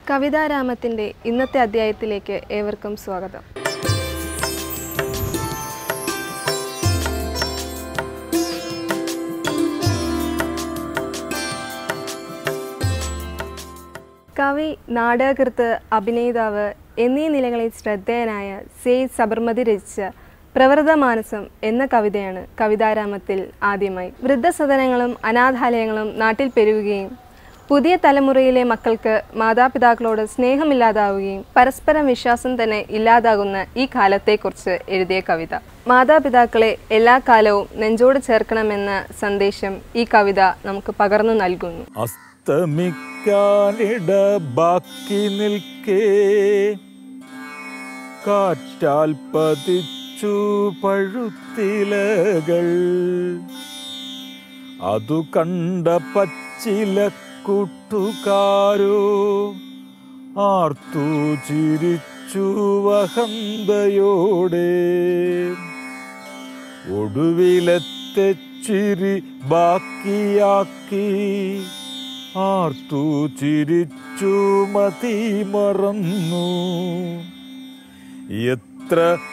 കവിതാരാമത്തിൻ്റെ ഇന്നത്തെ അധ്യായത്തിലേക്ക് ഏവർക്കും സ്വാഗതം കവി നാടകകൃത്ത് അഭിനേതാവ് എന്നീ നിലകളിൽ ശ്രദ്ധേയനായ സെയ്ദ് സബർമതി രചിച്ച പ്രവൃതമാനസം എന്ന കവിതയാണ് കവിതാരാമത്തിൽ ആദ്യമായി വൃദ്ധസദനങ്ങളും അനാഥാലയങ്ങളും നാട്ടിൽ പെരുകുകയും പുതിയ തലമുറയിലെ മക്കൾക്ക് മാതാപിതാക്കളോട് സ്നേഹമില്ലാതാവുകയും പരസ്പരം വിശ്വാസം തന്നെ ഇല്ലാതാകുന്ന ഈ കാലത്തെക്കുറിച്ച് എഴുതിയ കവിത മാതാപിതാക്കളെ എല്ലാ കാലവും നെഞ്ചോട് ചേർക്കണമെന്ന സന്ദേശം ഈ കവിത നമുക്ക് പകർന്നു നൽകുന്നു അസ്തമിക്കാനിട ബാക്കി നിൽക്കേ കാറ്റാൽ പതിച്ചു പഴുത്തിലകൾ അതു കണ്ട പച്ചില കൂട്ടുകാരോ ആർത്തു ചിരിച്ചു വഹന്തയോടെ ഒടുവിലത്തെ ചിരി ബാക്കിയാക്കി ആർത്തു ചിരിച്ചു മതി മറന്നു എത്ര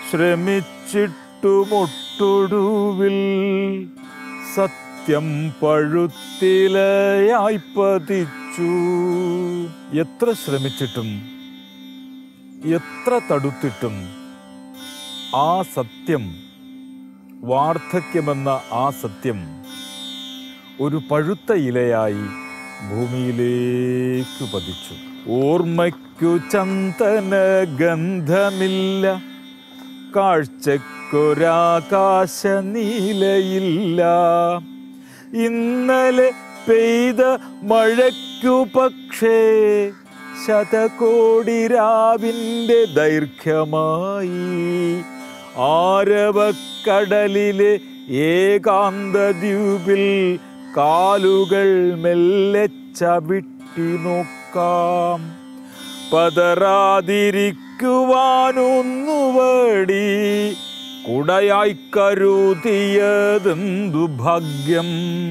ശ്രമിച്ചിട്ടുമൊട്ടൊടുവിൽ സത്യം പഴുത്തിലയായി പതിച്ചു എത്ര ശ്രമിച്ചിട്ടും എത്ര തടുത്തിട്ടും ആ സത്യം വാർദ്ധക്യമെന്ന ആ സത്യം ഒരു പഴുത്ത ഇലയായി ഭൂമിയിലേക്ക് പതിച്ചു ഓർമ്മയ്ക്കു ചന്ദന ഗന്ധമില്ല കാഴ്ചക്കൊരാകാശ നീലയില്ല ഇന്നലെ പെയ്ത മഴയ്ക്കു പക്ഷേ ശതകോടി രാവിൻ്റെ ദൈർഘ്യമായി ആരവക്കടലിലെ ഏകാന്ത ദ്വീപിൽ കാലുകൾ മെല്ലെ ചവിട്ടി നോക്കാം പതറാതിരിക്കുവാനൊന്നുവടി കുടയായി കരുതിയതെന്തു ഭാഗ്യം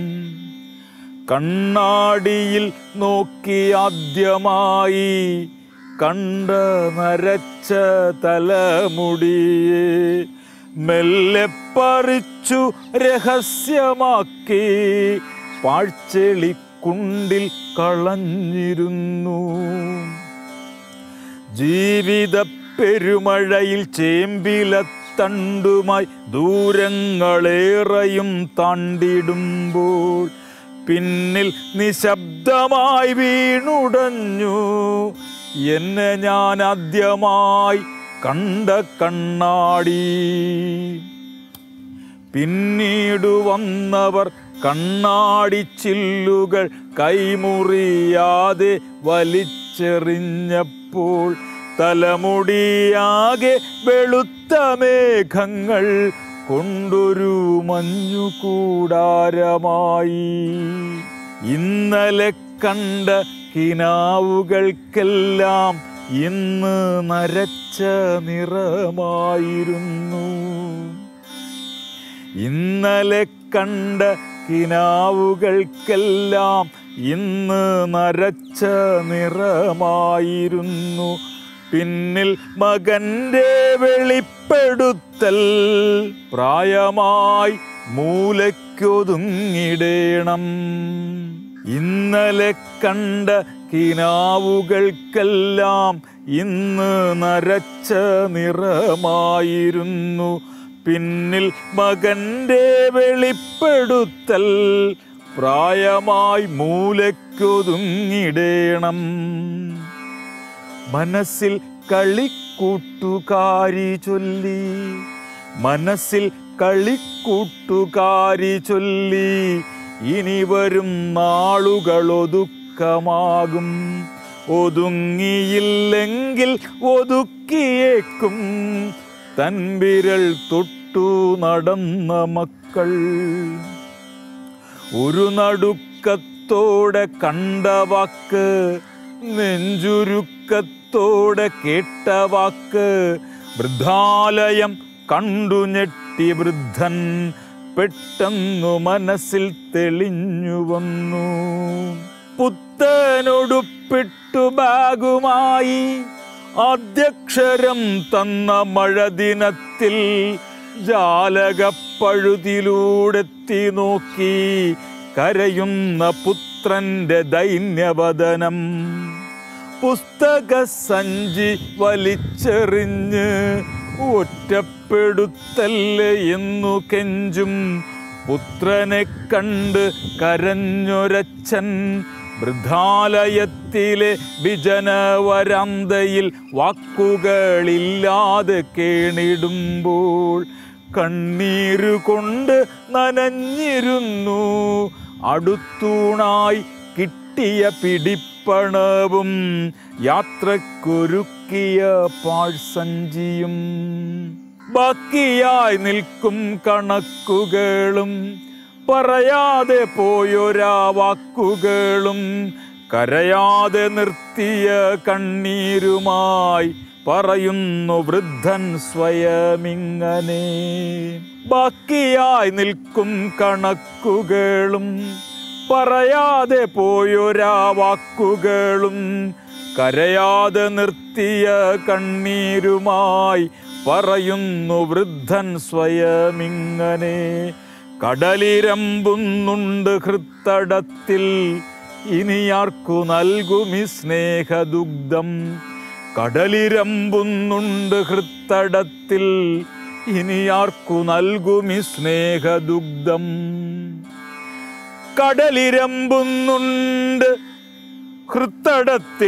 കണ്ണാടിയിൽ നോക്കി ആദ്യമായി കണ്ട നരച്ച തലമുടിയെ മെല്ലെ പറിച്ചു രഹസ്യമാക്കി പാഴ്ചെളിക്കുണ്ടിൽ കളഞ്ഞിരുന്നു ജീവിത പെരുമഴയിൽ ചേമ്പിലത്തണ്ടുമായി ദൂരങ്ങളേറെയും താണ്ടിടുമ്പോൾ പിന്നിൽ നിശബ്ദമായി വീണുടഞ്ഞു എന്നെ ഞാൻ ആദ്യമായി കണ്ട കണ്ണാടി പിന്നീട് വന്നവർ കണ്ണാടി ചില്ലുകൾ കൈമുറിയാതെ വലിച്ചെറിഞ്ഞപ്പോൾ തലമുടിയാകെ വെളുത്ത മേഘങ്ങൾ കൊണ്ടൊരു മഞ്ഞുകൂടാരമായി ഇന്നലെ കണ്ട കിനാവുകൾക്കെല്ലാം ഇന്ന് നരച്ച നിറമായിരുന്നു ഇന്നലെ കണ്ട കിനാവുകൾക്കെല്ലാം ഇന്ന് നരച്ച നിറമായിരുന്നു പിന്നിൽ മകന്റെ വെളിപ്പെടുത്തൽ പ്രായമായി മൂലയ്ക്കൊതുങ്ങിടേണം ഇന്നലെ കണ്ട കിനാവുകൾക്കെല്ലാം ഇന്ന് നരച്ച നിറമായിരുന്നു പിന്നിൽ മകന്റെ വെളിപ്പെടുത്തൽ പ്രായമായി മൂലയ്ക്കൊതുങ്ങിടേണം മനസ്സിൽ കളിക്കൂട്ടുകാരി ചൊല്ലി മനസ്സിൽ കളിക്കൂട്ടുകാരി ചൊല്ലി ഇനി വരും നാളുകളൊതുക്കമാകും ഒതുങ്ങിയില്ലെങ്കിൽ ഒതുക്കിയേക്കും തൻവിരൽ തൊട്ടു നടന്ന മക്കൾ ഒരു നടുക്കത്തോടെ കണ്ട വാക്ക് നെഞ്ചുരുക്കത്തോടെ കേട്ട വാക്ക് വൃദ്ധാലയം കണ്ടു ഞെട്ടി വൃദ്ധൻ പെട്ടെന്നു മനസ്സിൽ തെളിഞ്ഞു വന്നു പുത്തനൊടുപ്പിട്ടു ബാഗുമായി ആദ്യക്ഷരം തന്ന മഴ ദിനത്തിൽ ജാലകപ്പഴുതിലൂടെത്തി നോക്കി കരയുന്ന പുത്രന്റെ ദൈന്യവദനം പുസ്തക സഞ്ചി വലിച്ചെറിഞ്ഞ് ഒറ്റപ്പെടുത്തല്ലേ എന്നു കെഞ്ചും പുത്രനെ കണ്ട് കരഞ്ഞൊരച്ഛൻ വൃദ്ധാലയത്തിലെ വിജനവരാന്തയിൽ വാക്കുകളില്ലാതെ കേണിടുമ്പോൾ കണ്ണീരുകൊണ്ട് നനഞ്ഞിരുന്നു അടുത്തൂണായി കിട്ടിയ പിടിപ്പണവും യാത്രക്കൊരുക്കിയ പാഴ്സഞ്ചിയും ബാക്കിയായി നിൽക്കും കണക്കുകളും പറയാതെ പോയൊരാ വാക്കുകളും കരയാതെ നിർത്തിയ കണ്ണീരുമായി പറയുന്നു വൃദ്ധൻ സ്വയമിങ്ങനെ ബാക്കിയായി നിൽക്കും കണക്കുകളും പറയാതെ പോയൊരാ വാക്കുകളും കരയാതെ നിർത്തിയ കണ്ണീരുമായി പറയുന്നു വൃദ്ധൻ സ്വയമിങ്ങനെ കടലിരമ്പുന്നുണ്ട് ഹൃത്തടത്തിൽ ഇനി ആർക്കു നൽകുമി സ്നേഹദുഗ്ധം കടലിരമ്പുന്നുണ്ട് ഹൃത്തടത്തിൽ ഇനി ആർക്കു നൽകുമി സ്നേഹദുഗ്ധം കടലിരമ്പുന്നുണ്ട് ഹൃത്തടത്തിൽ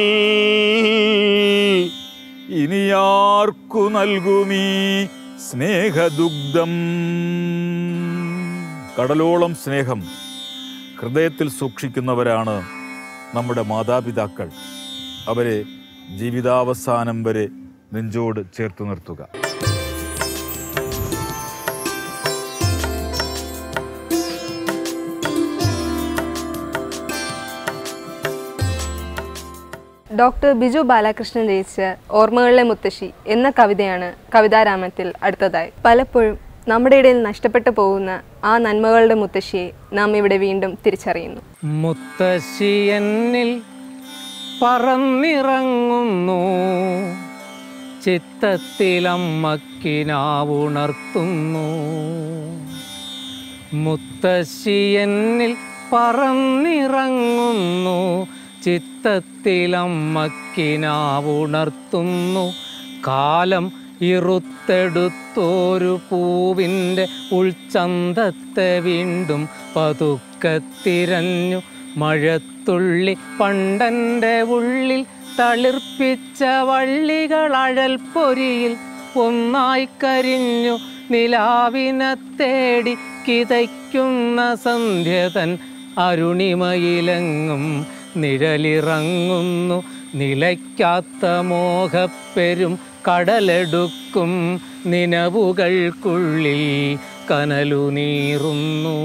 ഇനി ആർക്കു നൽകുമീ സ്നേഹദുഗ്ധം കടലോളം സ്നേഹം ഹൃദയത്തിൽ സൂക്ഷിക്കുന്നവരാണ് നമ്മുടെ മാതാപിതാക്കൾ അവരെ ജീവിതാവസാനം വരെ നെഞ്ചോട് ചേർത്ത് നിർത്തുക ഡോക്ടർ ബിജു ബാലകൃഷ്ണൻ രചിച്ച ഓർമ്മകളിലെ മുത്തശ്ശി എന്ന കവിതയാണ് കവിതാരാമത്തിൽ അടുത്തതായി പലപ്പോഴും നമ്മുടെ ഇടയിൽ നഷ്ടപ്പെട്ടു പോകുന്ന ആ നന്മകളുടെ മുത്തശ്ശിയെ നാം ഇവിടെ വീണ്ടും തിരിച്ചറിയുന്നു മുത്തശ്ശി എന്നിൽ പറന്നിറങ്ങുന്നു ചിത്തത്തിലമ്മക്കിനാവുണർത്തുന്നു മുത്തശ്ശി എന്നിൽ പറന്നിറങ്ങുന്നു ചിത്തത്തിലമ്മക്കിനാവുണർത്തുന്നു കാലം ഇറുത്തെടുത്തോരു പൂവിൻ്റെ ഉൾച്ചന്തത്തെ വീണ്ടും പതുക്കെ തിരഞ്ഞു മഴത്തുള്ളി പണ്ടൻ്റെ ഉള്ളിൽ തളിർപ്പിച്ച വള്ളികൾ അഴൽപ്പൊരിയിൽ ഒന്നായി കരിഞ്ഞു നിലാവിനെ തേടി കിതയ്ക്കുന്ന സന്ധ്യതൻ അരുണിമയിലെങ്ങും നിഴലിറങ്ങുന്നു നിലയ്ക്കാത്ത മോഹപ്പെരും കടലെടുക്കും നിനവുകൾക്കുള്ളിൽ കനലു നീറുന്നു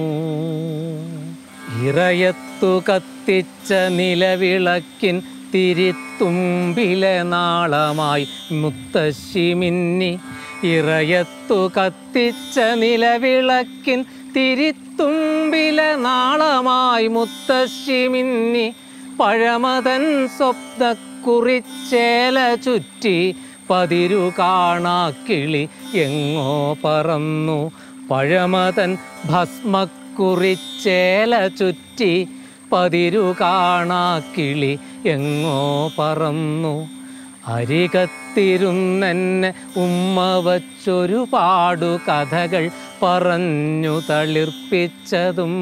ഇറയത്തു കത്തിച്ച നിലവിളക്കിൻ തിരിത്തുമ്പിലെ നാളമായി മുത്തശ്ശി മിന്നി ഇറയത്തു കത്തിച്ച നിലവിളക്കിൻ തിരിത്തുമ്പിലെ നാളമായി മുത്തശ്ശി മിന്നി പഴമതൻ സ്വപ്നക്കുറിച്ചേല ചുറ്റി പതിരു കാണാക്കിളി എങ്ങോ പറന്നു പഴമതൻ ഭസ്മക്കുറിച്ചേല ചുറ്റി പതിരു കാണാക്കിളി എങ്ങോ പറന്നു അരികത്തിരുന്നെന്നെ ഉമ്മ വച്ചൊരുപാടു കഥകൾ പറഞ്ഞു തളിർപ്പിച്ചതും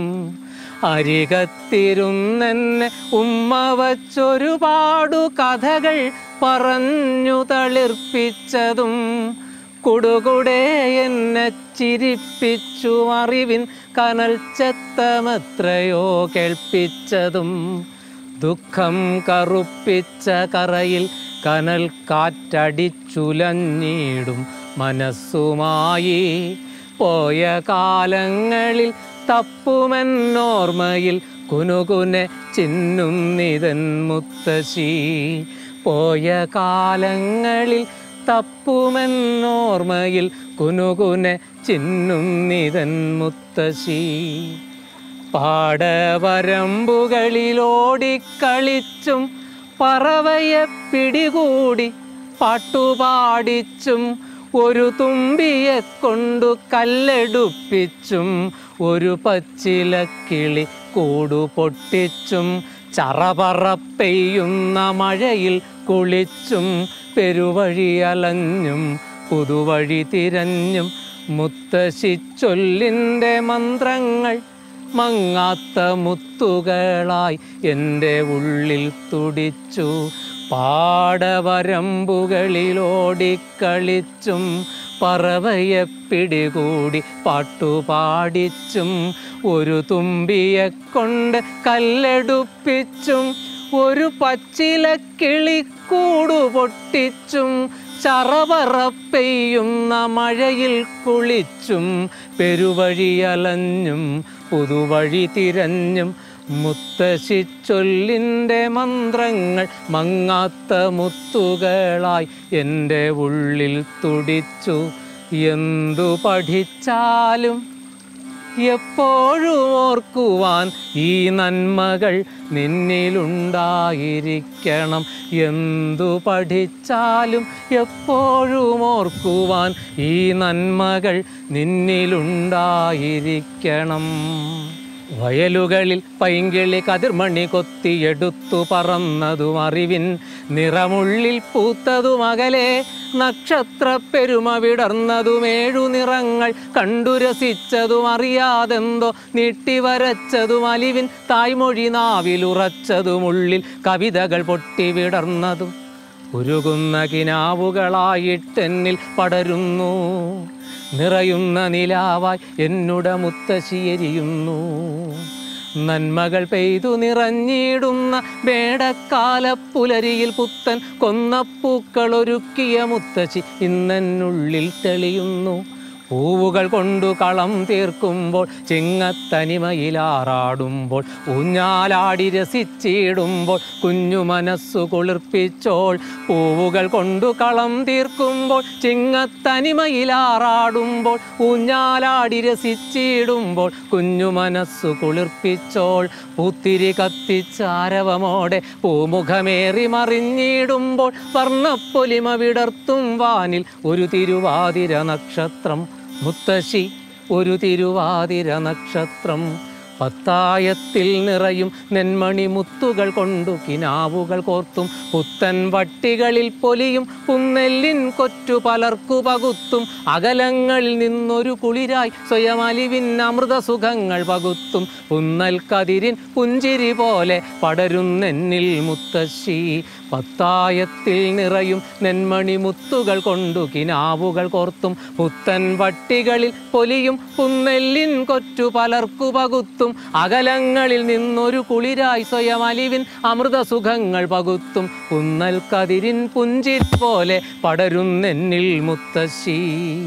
അരികത്തിരുന്നെന്നെ ഉമ്മ വച്ചൊരുപാടു കഥകൾ പറഞ്ഞു തളിർപ്പിച്ചതും കുടുകുടെ എന്നെ ചിരിപ്പിച്ചു അറിവിൻ കനൽ ചെത്തമെത്രയോ കേൾപ്പിച്ചതും ദുഃഖം കറുപ്പിച്ച കറയിൽ കനൽ കാറ്റടിച്ചുലഞ്ഞിടും മനസ്സുമായി പോയ കാലങ്ങളിൽ തപ്പുമെന്നോർമ്മയിൽ കുനുകുനെ ചിന്നുന്നിതൻ മുത്തശ്ശി പോയ കാലങ്ങളിൽ തപ്പുമെന്നോർമ്മയിൽ കുനുകുനെ ചിന്നുന്നിതൻ മുത്തശ്ശി പാടവരമ്പുകളിലോടിക്കളിച്ചും പറവയെ പിടികൂടി പാട്ടുപാടിച്ചും ഒരു തുമ്പിയെ കൊണ്ടു കല്ലെടുപ്പിച്ചും ഒരു പച്ചിലക്കിളി കൂടു പൊട്ടിച്ചും ചറപറ പെയ്യുന്ന മഴയിൽ കുളിച്ചും പെരുവഴി അലഞ്ഞും പുതുവഴി തിരഞ്ഞും മുത്തശ്ശിച്ചൊല്ലിൻ്റെ മന്ത്രങ്ങൾ മങ്ങാത്ത മുത്തുകളായി എൻ്റെ ഉള്ളിൽ തുടിച്ചു പാടവരമ്പുകളിലോടിക്കളിച്ചും പറവയെ പിടികൂടി പാട്ടുപാടിച്ചും ഒരു തുമ്പിയെ കൊണ്ട് കല്ലെടുപ്പിച്ചും ഒരു പച്ചില കിളിക്കൂടു പൊട്ടിച്ചും ചറവറ പെയ്യുന്ന മഴയിൽ കുളിച്ചും പെരുവഴി അലഞ്ഞും പുതുവഴി തിരഞ്ഞും മുത്തശ്ശിച്ചൊല്ലിൻ്റെ മന്ത്രങ്ങൾ മങ്ങാത്ത മുത്തുകളായി എൻ്റെ ഉള്ളിൽ തുടിച്ചു എന്തു പഠിച്ചാലും എപ്പോഴും ഓർക്കുവാൻ ഈ നന്മകൾ നിന്നിലുണ്ടായിരിക്കണം എന്തു പഠിച്ചാലും എപ്പോഴും ഓർക്കുവാൻ ഈ നന്മകൾ നിന്നിലുണ്ടായിരിക്കണം വയലുകളിൽ പൈങ്കിളി കതിർമണി കൊത്തിയെടുത്തു പറന്നതും അറിവിൻ നിറമുള്ളിൽ പൂത്തതും അകലെ നക്ഷത്ര പെരുമ വിടർന്നതും ഏഴു നിറങ്ങൾ കണ്ടു രസിച്ചതും അറിയാതെന്തോ നീട്ടിവരച്ചതും അലിവിൻ തായ്മൊഴി നാവിലുറച്ചതും ഉള്ളിൽ കവിതകൾ പൊട്ടി വിടർന്നതും ഉരുകുന്ന കിനാവുകളായിട്ടെന്നിൽ പടരുന്നു നിറയുന്ന നിലാവായി എന്നുടെ മുത്തശ്ശിയെരിയുന്നു നന്മകൾ പെയ്തു നിറഞ്ഞിടുന്ന വേടക്കാലപ്പുലരിയിൽ പുത്തൻ കൊന്നപ്പൂക്കളൊരുക്കിയ മുത്തശ്ശി ഇന്നെന്നുള്ളിൽ തെളിയുന്നു പൂവുകൾ കൊണ്ടു കളം തീർക്കുമ്പോൾ ചിങ്ങത്തനിമയിലാറാടുമ്പോൾ ഊഞ്ഞാലാടി രസിച്ചിടുമ്പോൾ കുഞ്ഞു മനസ്സു കുളിർപ്പിച്ചോൾ പൂവുകൾ കൊണ്ടു കളം തീർക്കുമ്പോൾ ചിങ്ങത്തനിമയിലാറാടുമ്പോൾ ഊഞ്ഞാലാടി രസിച്ചിടുമ്പോൾ കുഞ്ഞു മനസ്സു കുളിർപ്പിച്ചോൾ പൂത്തിരി കത്തിച്ചാരവമോടെ പൂമുഖമേറി മറിഞ്ഞിടുമ്പോൾ വർണ്ണപ്പൊലിമ വിടർത്തും വാനിൽ ഒരു തിരുവാതിര നക്ഷത്രം മുത്തശ്ശി ഒരു തിരുവാതിര നക്ഷത്രം പത്തായത്തിൽ നിറയും നെന്മണി മുത്തുകൾ കൊണ്ടു കിനാവുകൾ കോർത്തും പുത്തൻ വട്ടികളിൽ പൊലിയും പുന്നെല്ലിൻ കൊറ്റു പലർക്കു പകുത്തും അകലങ്ങളിൽ നിന്നൊരു കുളിരായി സ്വയം അലിവിൻ അമൃതസുഖങ്ങൾ പകുത്തും പുന്നൽ കതിരിൻ പുഞ്ചിരി പോലെ പടരുന്നെന്നിൽ മുത്തശ്ശി പത്തായത്തിൽ നിറയും നെന്മണി മുത്തുകൾ കൊണ്ടു കിനാവുകൾ കോർത്തും പുത്തൻ വട്ടികളിൽ പൊലിയും പുന്നെല്ലിൻ കൊറ്റു പലർക്കു പകുത്തും അകലങ്ങളിൽ നിന്നൊരു കുളിരായി സ്വയം അലിവിൻ അമൃതസുഖങ്ങൾ പകുത്തും പുന്നൽ കതിരിൻ പുഞ്ചിരി പോലെ പടരുന്നെന്നിൽ മുത്തശ്ശി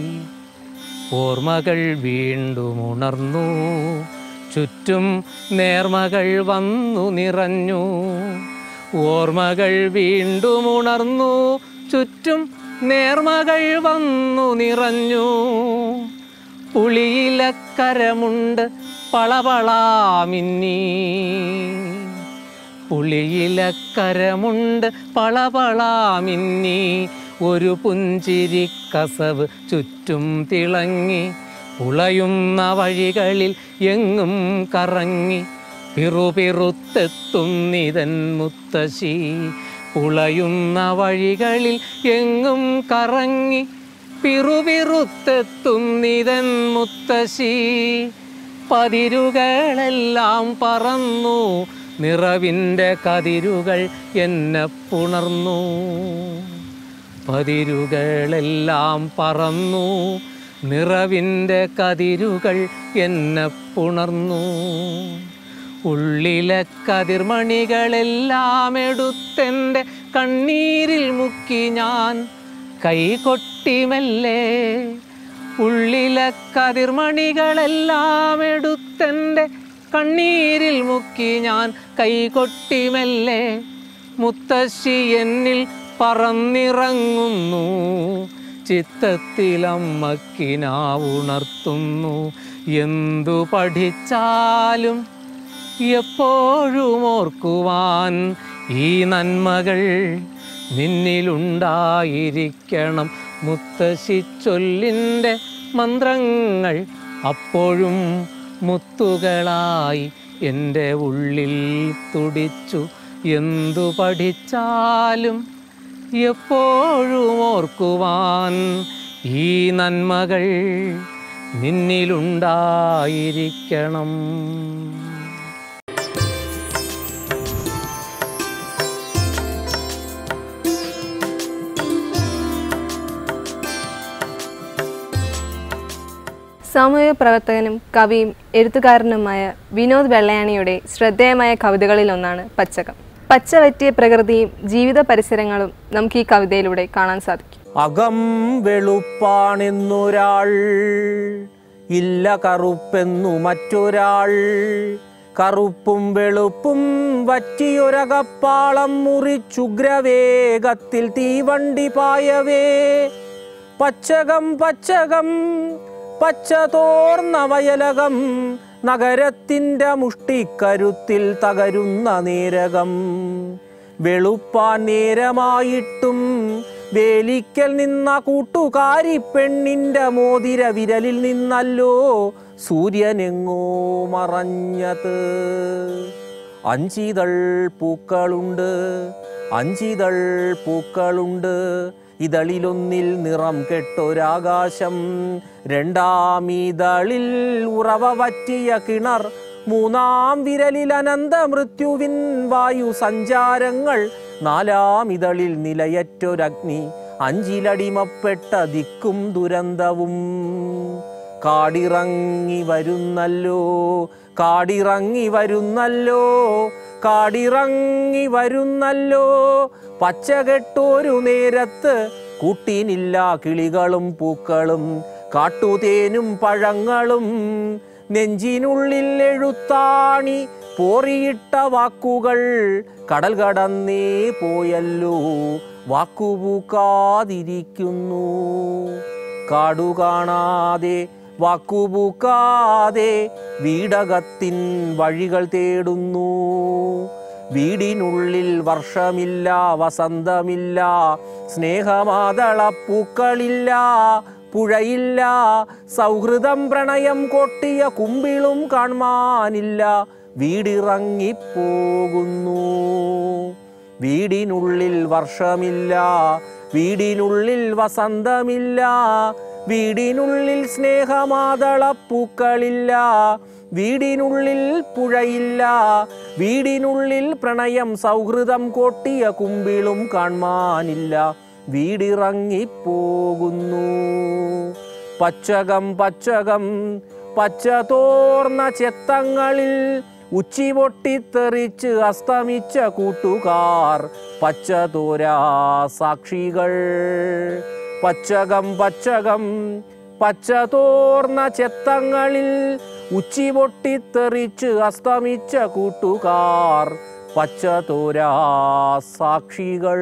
ഓർമ്മകൾ വീണ്ടും ഉണർന്നു ചുറ്റും നേർമകൾ വന്നു നിറഞ്ഞു ഓർമ്മകൾ വീണ്ടും ഉണർന്നു ചുറ്റും നേർമകൾ വന്നു നിറഞ്ഞു പുളിയിലക്കരമുണ്ട് പളപളാമിന്നി പുളിയിലക്കരമുണ്ട് പളപളാമിന്നി ഒരു പുഞ്ചിരി കസവ് ചുറ്റും തിളങ്ങി ഉളയുന്ന വഴികളിൽ എങ്ങും കറങ്ങി പിറുപിറുത്തെത്തുന്നിതൻ മുത്തശ്ശി ഉളയുന്ന വഴികളിൽ എങ്ങും കറങ്ങി പിറുപിറുത്തെത്തുന്നിതൻ മുത്തശ്ശി പതിരുകളെല്ലാം പറന്നു നിറവിൻ്റെ കതിരുകൾ എന്നെ പുണർന്നു പതിരുകളെല്ലാം പറന്നു നിറവിൻ്റെ കതിരുകൾ എന്നെ പുണർന്നു ഉള്ളിലെ കതിർമണികളെല്ലാം എടുത്തെൻ്റെ കണ്ണീരിൽ മുക്കി ഞാൻ കൈകൊട്ടിമല്ലേ ഉള്ളിലെ കതിർമണികളെല്ലാം എടുത്തെൻ്റെ കണ്ണീരിൽ മുക്കി ഞാൻ കൈകൊട്ടിമല്ലേ മുത്തശ്ശി എന്നിൽ പറന്നിറങ്ങുന്നു ചിത്തത്തിലമ്മക്കിനാവുണർത്തുന്നു എന്തു പഠിച്ചാലും എപ്പോഴും ഓർക്കുവാൻ ഈ നന്മകൾ നിന്നിലുണ്ടായിരിക്കണം മുത്തശ്ശി ചൊല്ലിൻ്റെ മന്ത്രങ്ങൾ അപ്പോഴും മുത്തുകളായി എൻ്റെ ഉള്ളിൽ തുടിച്ചു എന്തു പഠിച്ചാലും എപ്പോഴും ഓർക്കുവാൻ ഈ നന്മകൾ നിന്നിലുണ്ടായിരിക്കണം സാമൂഹിക പ്രവർത്തകനും കവിയും എഴുത്തുകാരനുമായ വിനോദ് വെള്ളയാണിയുടെ ശ്രദ്ധേയമായ കവിതകളിലൊന്നാണ് പച്ചകം പച്ച പറ്റിയ പ്രകൃതിയും ജീവിത പരിസരങ്ങളും നമുക്ക് ഈ കവിതയിലൂടെ കാണാൻ സാധിക്കും അകം വെളുപ്പാണെന്നൊരാൾ ഇല്ല കറുപ്പെന്നു മറ്റൊരാൾ കറുപ്പും വെളുപ്പും വറ്റിയൊരകപ്പാളം മുറിച്ചുഗ്രവേഗത്തിൽ തീവണ്ടി പായവേ പച്ചകം പച്ചകം പച്ച തോർന്ന വയലകം നഗരത്തിൻ്റെ മുഷ്ടിക്കരുത്തിൽ തകരുന്ന നേരകം വെളുപ്പാൻ നേരമായിട്ടും വേലിക്കൽ നിന്ന കൂട്ടുകാരി പെണ്ണിൻ്റെ മോതിര വിരലിൽ നിന്നല്ലോ സൂര്യനെങ്ങോ മറഞ്ഞത് അഞ്ചിതൾ പൂക്കളുണ്ട് അഞ്ചിതൾ പൂക്കളുണ്ട് ഇതളിലൊന്നിൽ നിറം കെട്ടൊരാകാശം രണ്ടാം ഇതളിൽ ഉറവ പറ്റിയ കിണർ മൂന്നാം വിരലിൽ അനന്ത മൃത്യുവിൻ വായു സഞ്ചാരങ്ങൾ നാലാം ഇതളിൽ നിലയറ്റൊരഗ്നി അഞ്ചിലടിമപ്പെട്ട ദിക്കും ദുരന്തവും കാടിറങ്ങി വരുന്നല്ലോ കാടിറങ്ങി വരുന്നല്ലോ കാടിറങ്ങി വരുന്നല്ലോ പച്ചകെട്ടൊരു നേരത്ത് കൂട്ടിനില്ല കിളികളും പൂക്കളും കാട്ടുതേനും പഴങ്ങളും നെഞ്ചിനുള്ളിൽ എഴുത്താണി പോറിയിട്ട വാക്കുകൾ കടൽ കടന്നേ പോയല്ലോ വാക്കുപൂക്കാതിരിക്കുന്നു കാടു കാണാതെ വാക്കുപൂക്കാതെ വീടകത്തിൻ വഴികൾ തേടുന്നു വീടിനുള്ളിൽ വർഷമില്ല വസന്തമില്ല സ്നേഹമാതളപ്പൂക്കളില്ല പുഴയില്ല സൗഹൃദം പ്രണയം കൊട്ടിയ കുമ്പിളും കാണാനില്ല വീടിറങ്ങിപ്പോകുന്നു വീടിനുള്ളിൽ വർഷമില്ല വീടിനുള്ളിൽ വസന്തമില്ല വീടിനുള്ളിൽ സ്നേഹമാതളപ്പൂക്കളില്ല വീടിനുള്ളിൽ പുഴയില്ല വീടിനുള്ളിൽ പ്രണയം സൗഹൃദം കൊട്ടിയ കുമ്പിളും കാണാനില്ല വീടിറങ്ങിപ്പോകുന്നു പച്ചകം പച്ചകം പച്ച തോർന്ന ചെത്തങ്ങളിൽ ഉച്ചി പൊട്ടിത്തെറിച്ച് അസ്തമിച്ച കൂട്ടുകാർ പച്ച തോരാ സാക്ഷികൾ പച്ചകം പച്ചകം പച്ച തോർന്ന ചെത്തങ്ങളിൽ ഉച്ചി പൊട്ടിത്തെറിച്ച് അസ്തമിച്ച കൂട്ടുകാർ പച്ച തോരാ സാക്ഷികൾ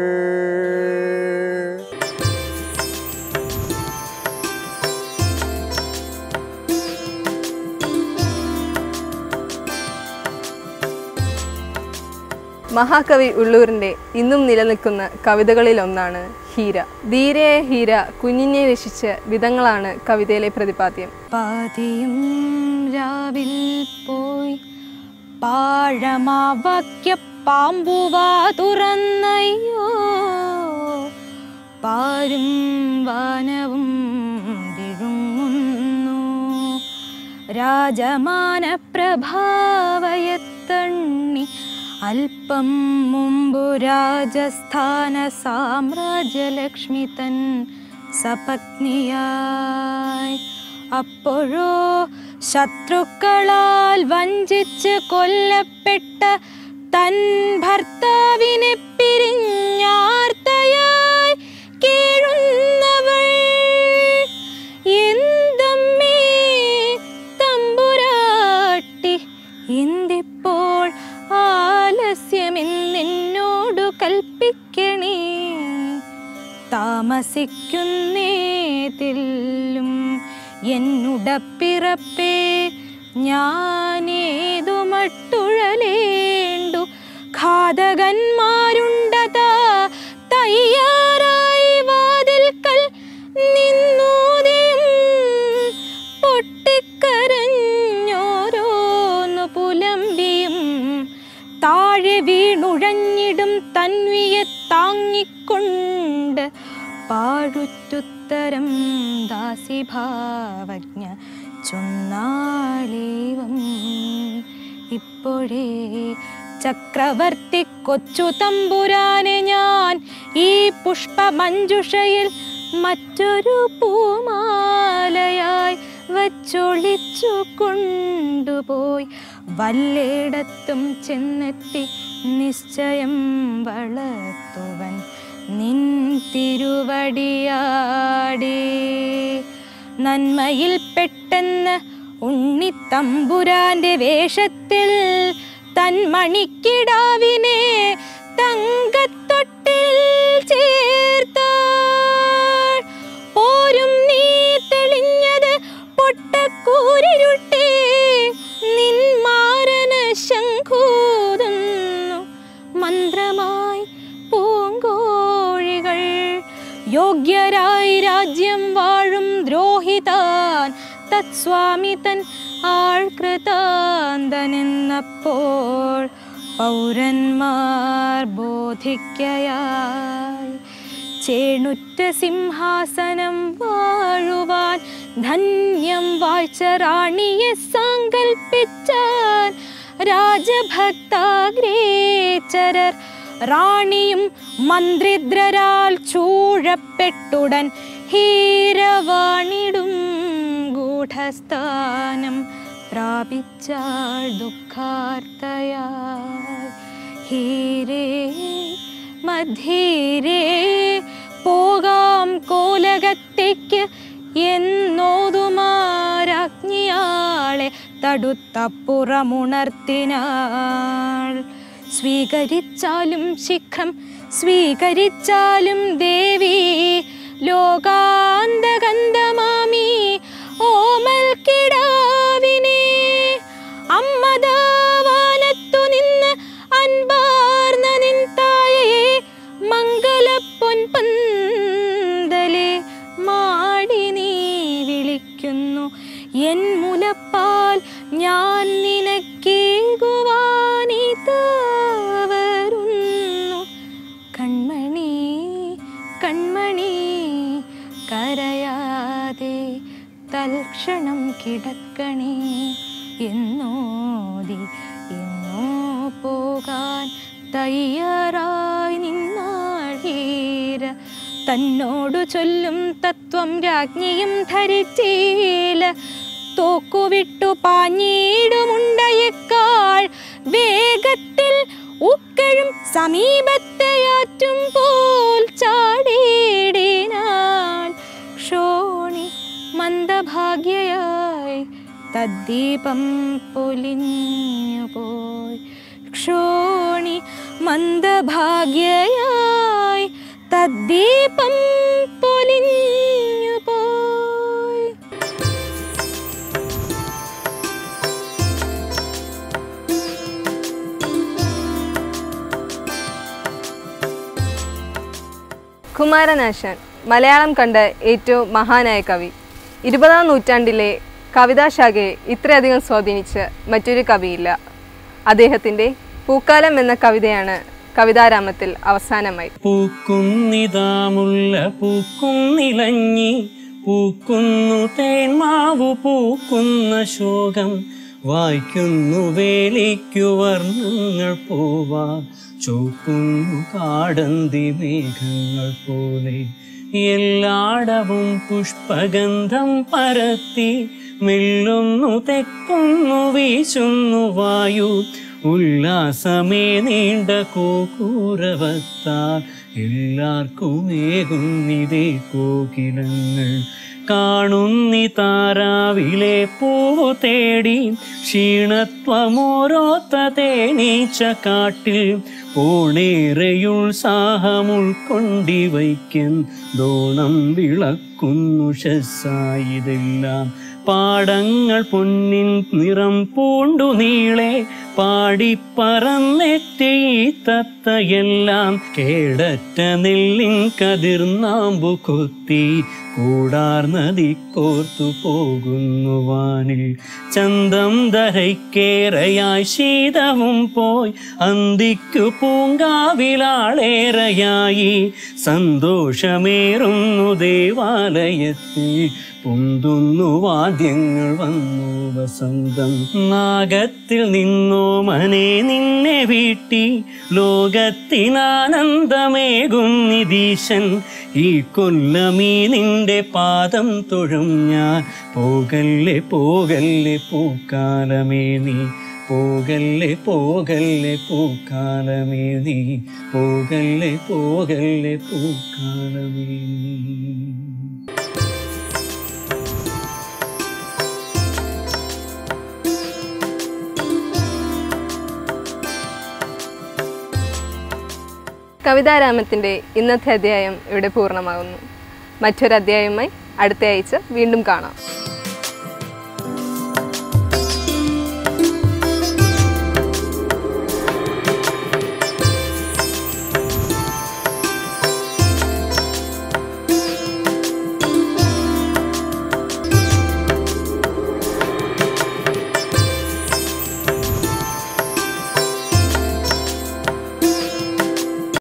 മഹാകവി ഉള്ളൂരിൻ്റെ ഇന്നും നിലനിൽക്കുന്ന കവിതകളിലൊന്നാണ് ഹീര ധീരയെ ഹീര കുഞ്ഞിനെ രക്ഷിച്ച വിധങ്ങളാണ് കവിതയിലെ പ്രതിപാദ്യം പാതിയും രാവിൽ പോയി പാഴമാവാക്യ പാമ്പുവാ തുറന്നയ്യോ പാരും വാനവും വിഴുങ്ങുന്നു രാജമാന പ്രഭാവയത്തണ്ണി അല്പം മുമ്പു രാജസ്ഥാന സാമ്രാജ്യലക്ഷ്മി തൻ സപത്നിയായി അപ്പോഴോ ശത്രുക്കളാൽ വഞ്ചിച്ച് കൊല്ലപ്പെട്ട തൻ ഭർത്താവിനെ പിരിഞ്ഞാർത്തയായി കേഴുന്നവൾ എന്തമ്മേ തമ്പുരാട്ടി എന്തിപ്പോൾ ആലസ്യമെന്നോടു കൽപ്പിക്കണേ താമസിക്കുന്നേതിലും എന്നുടപ്പിറപ്പേ ഞാനേതു മട്ടുഴലേണ്ടു ഘാ ഘാതകന്മാരുണ്ടതാ തയ്യാറായി വാതിൽക്കൽ നിന്നൂതിയും പൊട്ടിക്കരഞ്ഞോരോന്നു പുലമ്പിയും താഴെ വീണുഴഞ്ഞിടും തന്വിയെ താങ്ങിക്കൊണ്ട് പാഴുറ്റുത്തരം ദാസിഭാവജ്ഞ ചൊന്നാളീവം ഇപ്പോഴേ ചക്രവർത്തി കൊച്ചു തമ്പുരാനെ ഞാൻ ഈ പുഷ്പമഞ്ജുഷയിൽ മറ്റൊരു പൂമാലയായി വച്ചൊളിച്ചു കൊണ്ടുപോയി വല്ലേടത്തും ചെന്നെത്തി നിശ്ചയം വളർത്തുവൻ നിൻ തിരുവടിയാടേ നന്മയിൽ പെട്ടെന്ന് ഉണ്ണിത്തമ്പുരാന്റെ വേഷത്തിൽ തൻ മണിക്കിടാവിനെ തങ്കത്തൊട്ടിൽ ചേർത്താൾ പോരും നീ തെളിഞ്ഞത് പൊട്ടക്കൂരിരുട്ടേ നിൻ മാരന ശംഖൂതുന്നു മന്ത്രമായി പൂങ്കോഴികൾ യോഗ്യരായി രാജ്യം വാഴും ദ്രോഹിതാൻ തത്സ്വാമി തൻ ആൾകൃതാന്തനെന്നപ്പോൾ പൗരന്മാർ ബോധിക്കയായി ചേണുറ്റ സിംഹാസനം വാഴുവാൻ ധന്യം വാഴ്ച റാണിയെ സങ്കൽപ്പിച്ചാൻ രാജഭക്താഗ്രേചരർ റാണിയും മന്ത്രിദ്രരാൽ ചൂഴപ്പെട്ടുടൻ ഹീരവാണിടും ഗൂഢസ്ഥാനം പ്രാപിച്ചാൾ ദുഃഖാർത്തയായി ഹീരേ മധീരേ പോകാം കോലകത്തേക്ക് എന്നോതുമാരാജ്ഞിയാളെ തടുത്തപ്പുറമുണർത്തിനാൾ സ്വീകരിച്ചാലും ശിഖം സ്വീകരിച്ചാലും ദേവി ലോകാന്തകന്ധമാമി ഓമൽ കിടാവിനെ അമ്മദാവാനത്തു നിന്ന് അൻപാർന്ന നിൻ തായയെ മംഗലപ്പൊൻ പന്തലെ മാടി നീ വിളിക്കുന്നു എൻ മുലപ്പാൽ ഞാൻ നിനക്കേകുവാനിതാ വരുന്നു കൺമണി കൺമണി കരയാതെ തൽക്ഷണം കിടക്കണേ എന്നോതി എന്നോ പോകാൻ തയ്യാറായി നിന്നാഴീര തന്നോടു ചൊല്ലും തത്വം രാജ്ഞിയും ധരിച്ചീല തോക്കുവിട്ടു പാഞ്ഞീടുമുണ്ടയേക്കാൾ വേഗത്തിൽ ഉക്കഴും സമീപത്തെയാറ്റും പോൽ ചാടിയിടിനാൾ ക്ഷോണി മന്ദഭാഗ്യയായി തദ്ദീപം പൊലിഞ്ഞു പോയി ക്ഷോണി മന്ദഭാഗ്യയായി തദ്ദീപം പൊലിഞ്ഞു പോയി കുമാരനാശാൻ മലയാളം കണ്ട ഏറ്റവും മഹാനായ കവി ഇരുപതാം നൂറ്റാണ്ടിലെ കവിതാശാഖയെ ഇത്രയധികം സ്വാധീനിച്ച് മറ്റൊരു കവിയില്ല അദ്ദേഹത്തിൻ്റെ പൂക്കാലം എന്ന കവിതയാണ് കവിതാരാമത്തിൽ അവസാനമായി പൂക്കുന്നിതാമുള്ള പൂക്കുന്നിലഞ്ഞി പൂക്കുന്നു തേന്മാവു പൂക്കുന്ന ശോകം വായിക്കുന്നു വേലിക്കു വർണ്ണങ്ങൾ പോവാ ചോക്കുന്നു കാടന്തി മേഘങ്ങൾ പോലെ എല്ലാടവും പുഷ്പഗന്ധം പരത്തി മെല്ലുന്നു തെക്കുന്നു വീശുന്നു വായു ഉല്ലാസമേ നീണ്ട കോകൂരവത്താൽ എല്ലാവർക്കുമേകുന്നിതേ കോകിലങ്ങൾ കാണുന്നി താരാവിലെ പൂവു തേടി ക്ഷീണത്വമോരോത്ത തേനീച്ച കാട്ടിൽ പോണേറെയുത്സാഹം ഉൾക്കൊണ്ടി വയ്ക്കും ദോണം വിളക്കുന്നു ഷസ്സായിതെല്ലാം പാടങ്ങൾ പൊന്നിൻ നിറം പൂണ്ടു നീളെ പാടിപ്പറന്നെത്തി തത്തയെല്ലാം കേടറ്റ നെല്ലിൻ കതിർനാമ്പു കൊത്തി കൂടാർന്നതി കോർത്തു പോകുന്നു വാനിൽ ചന്തം ധരയ്ക്കേറയായി ശീതവും പോയി അന്തിക്കു പൂങ്കാവിലാളേറയായി സന്തോഷമേറുന്നു ദേവാലയത്തിൽ പൊന്തുന്നു വാദ്യങ്ങൾ വന്നു വസന്തം നാഗത്തിൽ നിന്നോ മനെ നിന്നെ വീട്ടി ലോകത്തിനാനന്ദമേകുന്നിതീശൻ ഈ കൊല്ലമീ നിന്റെ പാദം തൊഴും ഞാൻ പോകല്ലേ പോകല്ലേ പൂക്കാലമേ നീ പോകല്ലേ പോകല്ലേ പൂക്കാലമേ നീ പോകല്ലേ പോകല്ലേ പൂക്കാലമേ നീ കവിതാരാമത്തിൻ്റെ ഇന്നത്തെ അധ്യായം ഇവിടെ പൂർണ്ണമാകുന്നു മറ്റൊരു അധ്യായവുമായി അടുത്ത ആഴ്ച വീണ്ടും കാണാം